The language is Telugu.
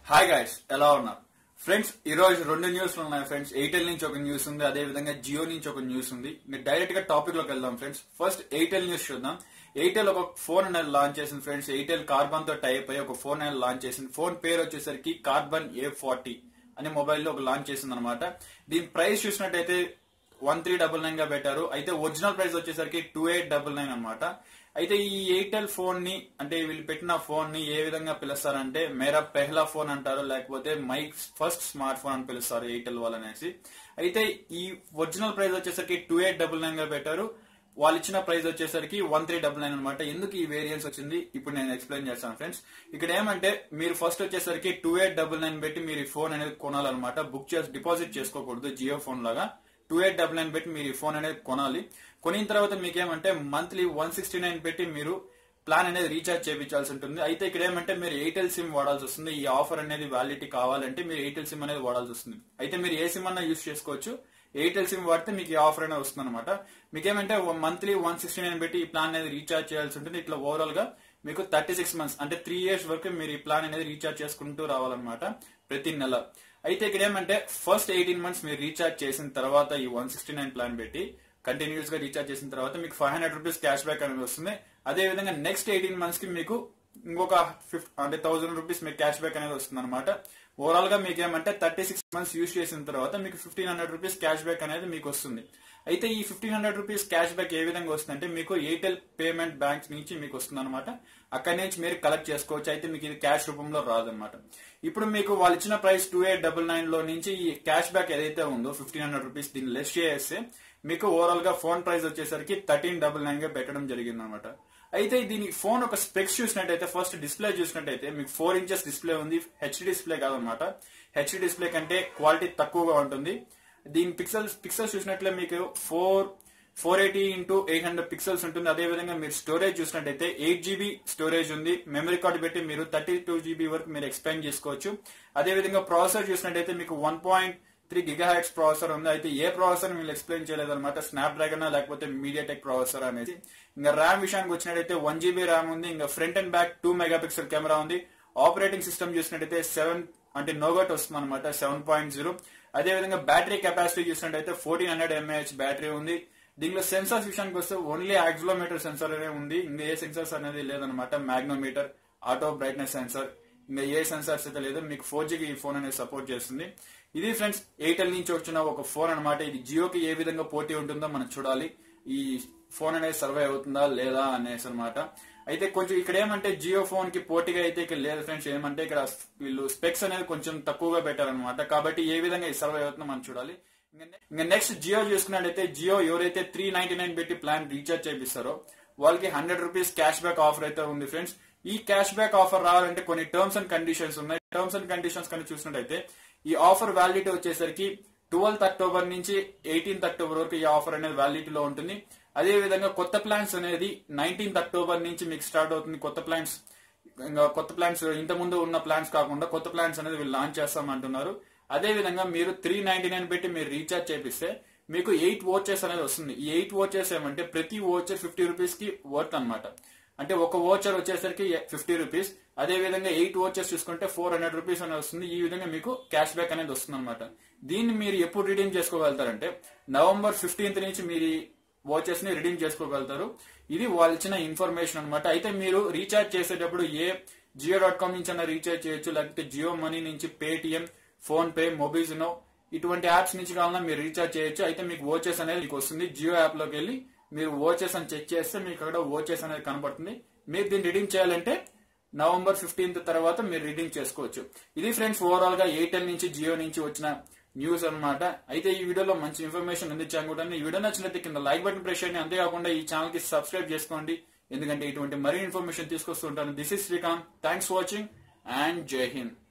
హాయ్ గైస్ ఎలా ఉన్నారు ఫ్రెండ్స్ ఈ రోజు రెండు న్యూస్లు ఉన్నాయి ఫ్రెండ్స్ ఎయిర్టెల్ నుంచి ఒక న్యూస్ ఉంది అదే విధంగా జియో నుంచి ఒక న్యూస్ ఉంది మీరు డైరెక్ట్ గా టాపిక్ లోకి వెళ్దాం ఫ్రెండ్స్ ఫస్ట్ ఎయిర్టెల్ న్యూస్ చూద్దాం ఎయిర్టెల్ ఒక ఫోన్ అనేది లాంచ్ చేసింది ఫ్రెండ్స్ ఎయిర్టెల్ కార్బన్ తో టైప్ అయ్యి ఒక ఫోన్ అనేది లాంచ్ చేసింది ఫోన్ పేరు వచ్చేసరికి కార్బన్ ఏ ఫార్టీ అనే మొబైల్ లో ఒక లాంచ్ చేసింది అనమాట దీని ప్రైస్ చూసినట్టయితే వన్ త్రీ డబుల్ నైన్ గా పెట్టారు అయితే ఒరిజినల్ ప్రైస్ వచ్చేసరికి టూ ఎయిట్ డబుల్ నైన్ అనమాట అయితే ఈ ఎయిర్టెల్ ఫోన్ ని అంటే వీళ్ళు పెట్టిన ఫోన్ ని ఏ విధంగా పిలుస్తారంటే మేరా పెహ్లా ఫోన్ అంటారు లేకపోతే మై ఫస్ట్ స్మార్ట్ ఫోన్ అని పిలుస్తారు ఎయిర్టెల్ వాళ్ళు అనేసి అయితే ఈ ఒరిజినల్ ప్రైస్ వచ్చేసరికి టూ ఎయిట్ డబుల్ నైన్ గా పెట్టారు వాళ్ళు ఇచ్చిన ప్రైస్ వచ్చేసరికి వన్ త్రీ డబుల్ నైన్ అనమాట ఎందుకు ఈ వేరియన్స్ వచ్చింది ఇప్పుడు నేను ఎక్స్ప్లెయిన్ చేస్తాను ఫ్రెండ్స్ ఇక్కడ ఏమంటే మీరు ఫస్ట్ వచ్చేసరికి టూ ఎయిట్ డబుల్ నైన్ పెట్టి మీరు ఈ ఫోన్ అనేది కొనాలన్నమాట బుక్ చేసి డిపాజిట్ చేసుకోకూడదు జియో ఫోన్ లాగా టూ ఎయిట్ డబుల్ నైన్ పెట్టి మీరు ఈ ఫోన్ అనేది కొనాలి కొనిన తర్వాత మీకేమంటే మంత్లీ వన్ సిక్స్టీ నైన్ పెట్టి మీరు ప్లాన్ అనేది రీఛార్జ్ చేయించాల్సి ఉంటుంది అయితే ఇక్కడ ఏమంటే మీరు ఎయిర్టెల్ సిమ్ వాడాల్సి వస్తుంది ఈ ఆఫర్ అనేది వ్యాలిడిటీ కావాలంటే మీరు ఎయిర్టెల్ సిమ్ అనేది వాడాల్సి వస్తుంది అయితే మీరు ఏ సిమ్ అన్నా యూస్ చేసుకోవచ్చు ఎయిర్టెల్ సిమ్ వాడితే మీకు ఈ ఆఫర్ అనేది వస్తుంది అనమాట మీకేమంటే మంత్లీ వన్ సిక్స్టీ నైన్ పెట్టి ఈ ప్లాన్ అనేది రీఛార్జ్ చేయాల్సి ఉంటుంది ఇట్లా ఓవరాల్ గా మీకు థర్టీ సిక్స్ మంత్స్ అంటే త్రీ ఇయర్స్ వరకు మీరు ఈ ప్లాన్ అనేది రీఛార్జ్ చేసుకుంటూ రావాలన్నమాట ప్రతి నెల అయితే ఇక్కడ ఏమంటే ఫస్ట్ ఎయిటీన్ మంత్స్ మీరు రీఛార్జ్ చేసిన తర్వాత ఈ వన్ సిక్స్టీ నైన్ ప్లాన్ పెట్టి కంటిన్యూస్ గా రీఛార్జ్ చేసిన తర్వాత మీకు five hundred rupees cash back అనేది వస్తుంది అదే విధంగా నెక్స్ట్ ఎయిటీన్ మంత్స్ కి మీకు ఇంకొక ఫిఫ్ అంటే థౌసండ్ రూపీస్ మీకు క్యాష్ బ్యాక్ అనేది వస్తుంది అనమాట ఓవరాల్ గా మీకు ఏమంటే థర్టీ సిక్స్ మంత్స్ యూస్ చేసిన తర్వాత మీకు fifteen hundred rupees cash back అనేది మీకు వస్తుంది అయితే ఈ fifteen hundred rupees cash back ఏ విధంగా వస్తుందంటే మీకు ఎయిర్టెల్ పేమెంట్ బ్యాంక్స్ నుంచి మీకు వస్తుంది అనమాట అక్కడి నుంచి మీరు కలెక్ట్ చేసుకోవచ్చు అయితే మీకు ఇది క్యాష్ రూపంలో రాదనమాట ఇప్పుడు మీకు వాళ్ళు ఇచ్చిన price two eight double nine లో నుంచి ఈ క్యాష్ బ్యాక్ ఏదైతే ఉందో ఫిఫ్టీన్ హండ్రెడ్ రూపీస్ దీన్ని లెస్ చేస్తే మీకు ఓవరాల్ గా ఫోన్ ప్రైస్ వచ్చేసరికి థర్టీన్ డబుల్ నైన్ గా పెట్టడం జరిగింది అనమాట అయితే దీని ఫోన్ ఒక స్పెక్స్ చూసినట్టయితే ఫస్ట్ డిస్ప్లే చూసినట్టయితే మీకు ఫోర్ ఇంచెస్ డిస్ప్లే ఉంది హెచ్డి డిస్ప్లే కాదనమాట హెచ్డి డిస్ప్లే కంటే క్వాలిటీ తక్కువగా ఉంటుంది దీని పిక్సెల్స్ పిక్సెల్స్ చూసినట్లే మీకు four four eighty into eight hundred pixels ఉంటుంది అదే విధంగా మీరు స్టోరేజ్ చూసినట్టయితే ఎయిట్ జీబీ స్టోరేజ్ ఉంది మెమరీ కార్డు పెట్టి మీరు థర్టీ టూ జీబీ వరకు మీరు ఎక్స్పాండ్ చేసుకోవచ్చు అదే విధంగా ప్రాసెసర్ చూసినట్టయితే మీకు one point three gigahertz processor ఉంది అయితే ఏ ప్రాసెసర్ మీరు ఎక్స్ప్లెయిన్ చేయలేదు అనమాట స్నాప్ డ్రాగన్ లేకపోతే మీడియాటెక్ ప్రాసెసర్ అనేది ఇంకా ర్యామ్ విషయానికి వచ్చినట్టయితే వన్ జీబీ ర్యామ్ ఉంది ఇంకా front and back two megapixel camera ఉంది ఆపరేటింగ్ సిస్టమ్ చూసినట్టయితే సెవెన్ అంటే నోగట్ వస్తుంది అనమాట సెవెన్ పాయింట్ జీరో అదే విధంగా బ్యాటరీ కెపాసిటీ చూసినట్టయితే ఫోర్టీన్ హండ్రెడ్ ఎంఏహెచ్ బ్యాటరీ ఉంది దీనిలో సెన్సార్స్ విషయానికి వస్తే ఓన్లీ యాక్సిలోమీటర్ సెన్సార్ అనే ఉంది ఇంకా ఏ సెన్సార్స్ అనేది లేదనమాట మ్యాగ్నోమీటర్ ఆటో బ్రైట్నెస్ సెన్సార్ ఇంకా ఏ సెన్సార్స్ అయితే లేదు మీకు ఫోర్ జీకి ఈ ఫోన్ అనేది సపోర్ట్ చేస్తుంది ఇది ఫ్రెండ్స్ ఎయిర్టెల్ నుంచి వచ్చిన ఒక ఫోన్ అనమాట ఇది జియోకి ఏ విధంగా పోటీ ఉంటుందో మనం చూడాలి ఈ ఫోన్ అనేది సర్వే అవుతుందా లేదా అనేసి అనమాట అయితే కొంచెం ఇక్కడ ఏమంటే జియో ఫోన్ కి పోటీగా అయితే ఇక్కడ లేదు ఫ్రెండ్స్ ఏమంటే ఇక్కడ వీళ్ళు స్పెక్స్ అనేది కొంచెం తక్కువగా పెట్టారనమాట కాబట్టి ఏ విధంగా ఈ సర్వే అవుతుందో మనం చూడాలి ఇంకా నెక్స్ట్ జియో చూసుకున్నట్టయితే జియో ఎవరైతే త్రీ నైన్టీ నైన్ పెట్టి ప్లాన్ రీఛార్జ్ చేపిస్తారో వాళ్ళకి hundred rupees cash back offer అయితే ఉంది ఫ్రెండ్స్ ఈ క్యాష్ బ్యాక్ ఆఫర్ రావాలంటే కొన్ని టర్మ్స్ అండ్ కండిషన్స్ ఉన్నాయి టర్మ్స్ అండ్ కండిషన్స్ కానీ చూసినట్టయితే ఈ ఆఫర్ వ్యాలిడిటీ వచ్చేసరికి ట్వెల్త్ అక్టోబర్ నుంచి ఎయిటీన్త్ అక్టోబర్ వరకు ఈ ఆఫర్ అనేది వ్యాలిడిటీలో ఉంటుంది అదే విధంగా కొత్త ప్లాన్స్ అనేది నైన్టీన్త్ అక్టోబర్ నుంచి మీకు స్టార్ట్ అవుతుంది కొత్త ప్లాన్స్ ఇంకా కొత్త ప్లాన్స్ ఇంత ముందు ఉన్న ప్లాన్స్ కాకుండా కొత్త ప్లాన్స్ అనేది వీళ్ళు లాంచ్ చేస్తామంటున్నారు అదే విధంగా మీరు త్రీ నైన్టీ నైన్ పెట్టి మీరు రీఛార్జ్ చేపిస్తే మీకు ఎయిట్ ఓచర్స్ అనేది వస్తుంది ఈ ఎయిట్ ఓచర్స్ ఏమంటే ప్రతి ఓచర్ ఫిఫ్టీ రూపీస్ కి వర్త్ అనమాట అంటే ఒక ఓచర్ వచ్చేసరికి ఫిఫ్టీ రూపీస్ అదే విధంగా ఎయిట్ ఓచర్స్ చూసుకుంటే ఫోర్ హండ్రెడ్ రూపీస్ అనేది వస్తుంది ఈ విధంగా మీకు క్యాష్ బ్యాక్ అనేది వస్తుంది అనమాట దీన్ని మీరు ఎప్పుడు రిడీమ్ చేసుకోగలుగుతారంటే నవంబర్ ఫిఫ్టీన్త్ నుంచి మీరు వాచెస్ ని రిడీమ్ చేసుకోగలుగుతారు ఇది వాళ్ళు ఇచ్చిన ఇన్ఫర్మేషన్ అనమాట అయితే మీరు రీఛార్జ్ చేసేటప్పుడు ఏ జియో డాట్ కామ్ నుంచి అయినా రీఛార్జ్ చేయొచ్చు లేకపోతే జియో మనీ నుంచి పేటిఎం ఫోన్ పే మొబైల్స్నో ఇటువంటి యాప్స్ నుంచి కావాలన్నా మీరు రీఛార్జ్ చేయొచ్చు అయితే మీకు ఓచెస్ అనేది మీకు వస్తుంది జియో యాప్ లోకి వెళ్ళి మీరు ఓచెస్ అని చెక్ చేస్తే మీకు అక్కడ ఓచెస్ అనేది కనపడుతుంది మీరు దీన్ని రిడీమ్ చేయాలంటే నవంబర్ ఫిఫ్టీన్త్ తర్వాత మీరు రిడీమ్ చేసుకోవచ్చు ఇది ఫ్రెండ్స్ ఓవరాల్ గా ఎయిర్టెల్ నుంచి జియో నుంచి వచ్చిన న్యూస్ అనమాట అయితే ఈ వీడియోలో మంచి ఇన్ఫర్మేషన్ అందించాను కూడా ఈ వీడియో నచ్చినట్టు కింద లైక్ బటన్ ప్రెస్ చేయండి అంతేకాకుండా ఈ ఛానల్ కి సబ్స్క్రైబ్ చేసుకోండి ఎందుకంటే ఇటువంటి మరీ ఇన్ఫర్మేషన్ తీసుకొస్తుంటాను this is Srikanth thanks watching and Jai Hind